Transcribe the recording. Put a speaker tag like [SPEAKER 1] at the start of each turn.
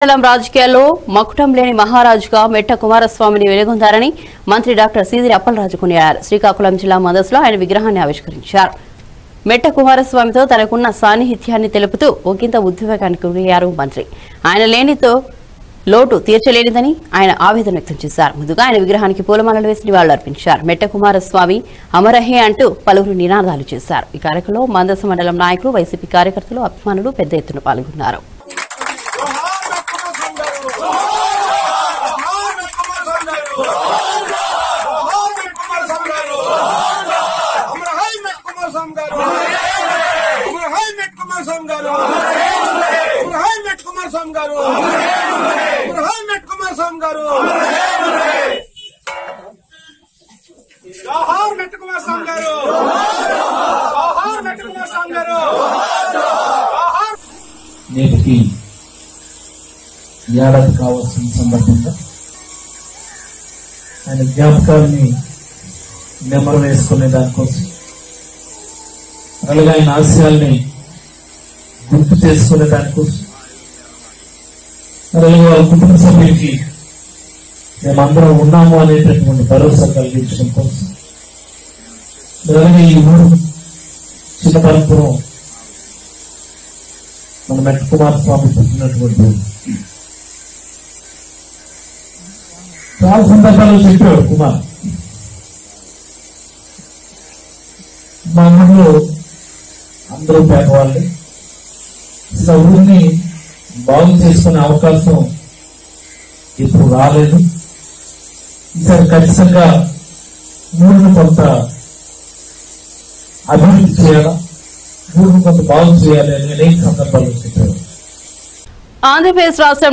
[SPEAKER 1] మండలం రాజకీయాల్లో మకుటం లేని మహారాజుగా మెట్ట కుమారస్వామిని వెలుగొందారని మంత్రి డాక్టర్ సీదిరి అప్పలరాజు కొనియాడారు శ్రీకాకుళం జిల్లా మదస్లో ఆయన విగ్రహాన్ని ఆవిష్కరించారు మెట్ట కుమారస్వామితో తనకున్న సాన్నిహిత్యాన్ని తెలుపుతూ ఒకంత ఉద్వేగానికి గురయ్యారు మంత్రి ఆయన లేనితో లోటు తీర్చలేనిదని ఆయన ఆవేదన వ్యక్తం చేశారు ముందుగా ఆయన విగ్రహానికి పూలమాలలు వేసి నివాళులర్పించారు మెట్ట కుమారస్వామి అమరహే అంటూ పలువురు నినాదాలు చేశారు ఈ కార్యక్రమంలో మందస మండలం నాయకులు వైసీపీ కార్యకర్తలు అభిమానులు పెద్ద ఎత్తున పాల్గొన్నారు
[SPEAKER 2] జోహార్ మెట్టు కుమార్ స్వామి గారు జోహార్ మెట్టు కుమార్ స్వామి గారు జోహార్
[SPEAKER 3] నేటికి ఏడాది కావాల్సిన సందర్భంగా ఆయన జ్ఞాపకాన్ని నెమరు వేసుకునే దానికోసం అలాగే ఆయన ఆశయాల్ని గుర్తు చేసుకునే దానికోసం అలాగే వాళ్ళ కుటుంబ సభ్యులకి మేమందరం ఉన్నాము అనేటటువంటి భరోసా కలిగించడం కోసం అలాగే ఈ ఊరు చిన్నపరంపురం మన మెట్ట కుమారస్వామి పుట్టినటువంటి ఊరు. చాలా సందర్భాల్లో చెప్పాడు కుమార్ మా ఊళ్ళో అందరూ పేదవాళ్ళే అసలు ఆ ఊరిని బాగు చేసుకునే అవకాశం ఇప్పుడు రాలేదు ఈసారి ఖచ్చితంగా ఊరిని కొంత అభివృద్ధి చేయాలా ఊరిని కొంత బాగు చేయాలి అని అనేక సందర్భాల్లో చెప్పారు
[SPEAKER 1] ఆంధ్రప్రదేశ్ రాష్ట్రం